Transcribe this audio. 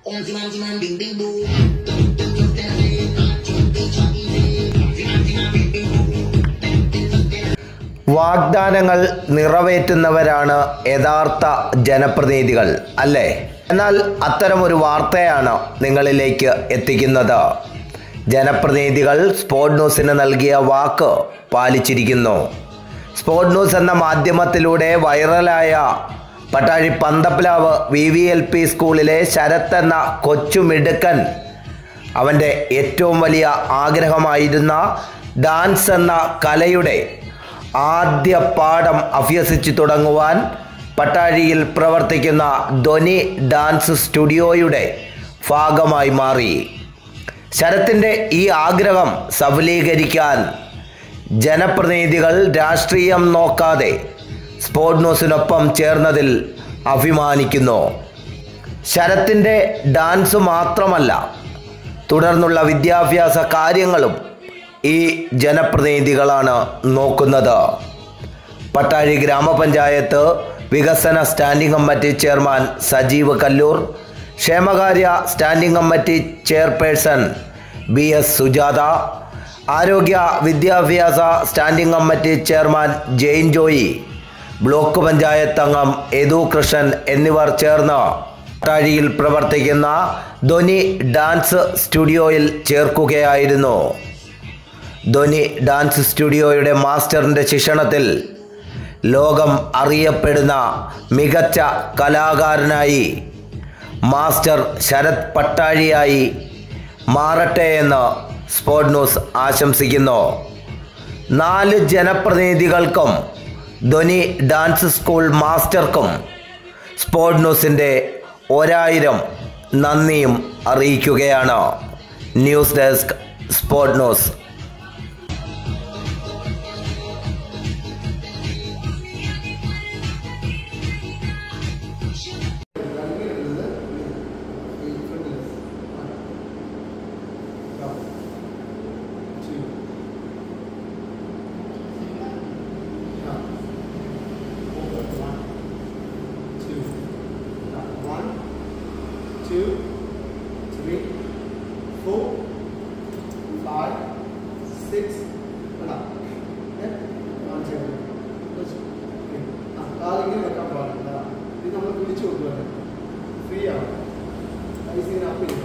Om Timam Timam Bing Bing Boom. Just dance it. Chucky Chucky Timam Timam Bing Bing Boom. വാഗ്ദാനങ്ങൾ നിറവേറ്റുന്നവരാണ് യഥാർത്ഥ ജനപ്രതിനിധികൾ അല്ലേ എന്നാൽ അത്തരമൊരു വാർത്തയാണ് നിങ്ങളിലേക്ക് എത്തിക്കുന്നത് ജനപ്രതിനിധികൾ സ്പോർട് ന്യൂസിന് നൽകിയ വാക്ക് പാലിച്ചിരിക്കുന്നു സ്പോർട് ന്യൂസ് എന്ന മാധ്യമത്തിലൂടെ വൈറലായ Pattazhi Panthaplavu V V L P സ്കൂളിലെ ശരത്ത് എന്ന കൊച്ചു മിടുക്കൻ അവൻ്റെ ഏറ്റവും വലിയ ആഗ്രഹമായിരുന്ന ഡാൻസ് എന്ന കലയുടെ ആദ്യ പാഠം അഭ്യസിച്ചു തുടങ്ങുവാൻ പട്ടാഴിയിൽ പ്രവർത്തിക്കുന്ന ധ്വനി ഡാൻസ് സ്റ്റുഡിയോയുടെ ഭാഗമായി മാറി ശരത്തിൻ്റെ ഈ ആഗ്രഹം സഫലീകരിക്കാൻ ജനപ്രതിനിധികൾ രാഷ്ട്രീയം നോക്കാതെ സ്പോർട് ന്യൂസിനൊപ്പം ചേർന്നതിൽ അഭിമാനിക്കുന്നു ശരത്തിൻ്റെ ഡാൻസ് മാത്രമല്ല തുടർന്നുള്ള വിദ്യാഭ്യാസ കാര്യങ്ങളും ഈ ജനപ്രതിനിധികളാണ് നോക്കുന്നത് പട്ടാഴി ഗ്രാമപഞ്ചായത്ത് വികസന standing committee chairman Sajeev Kallur ക്ഷേമകാര്യ standing committee chairperson B S Sujatha ആരോഗ്യ വിദ്യാഭ്യാസ standing committee chairman Jain Joy block panchayat അംഗം യദു കൃഷ്ണൻ എന്നിവർ ചേർന്ന് പട്ടാഴിയിൽ പ്രവർത്തിക്കുന്ന ധ്വനി ഡാൻസ് സ്റ്റുഡിയോയിൽ ചേർക്കുകയായിരുന്നു ധ്വനി ഡാൻസ് സ്റ്റുഡിയോയുടെ മാസ്റ്ററിൻ്റെ ശിക്ഷണത്തിൽ ലോകം അറിയപ്പെടുന്ന മികച്ച കലാകാരനായി മാസ്റ്റർ ശരത് പട്ടാഴിയായി മാറട്ടെ എന്ന് സ്പോർട് ന്യൂസ് ആശംസിക്കുന്നു നാല് ജനപ്രതിനിധികൾക്കും ധ്വനി ഡാൻസ് സ്കൂൾ മാസ്റ്റർക്കും സ്പോർട് ന്യൂസിൻ്റെ ഒരായിരം നന്ദിയും അറിയിക്കുകയാണ് news desk sport news One, two, three, four, five, six, വേണ്ട. ഏ? കാണിച്ച് തരാം. വെച്ച്. ഓക്കേ. ആ, കാലിങ്ങനെ വെക്കാൻ പാടില്ല ഇത് നമ്മൾ പിടിച്ചു കൊടുക്കുക ഫ്രീ ആണ് ഐസ് ഇങ്ങനെ അപ്പ് ചെയ്യും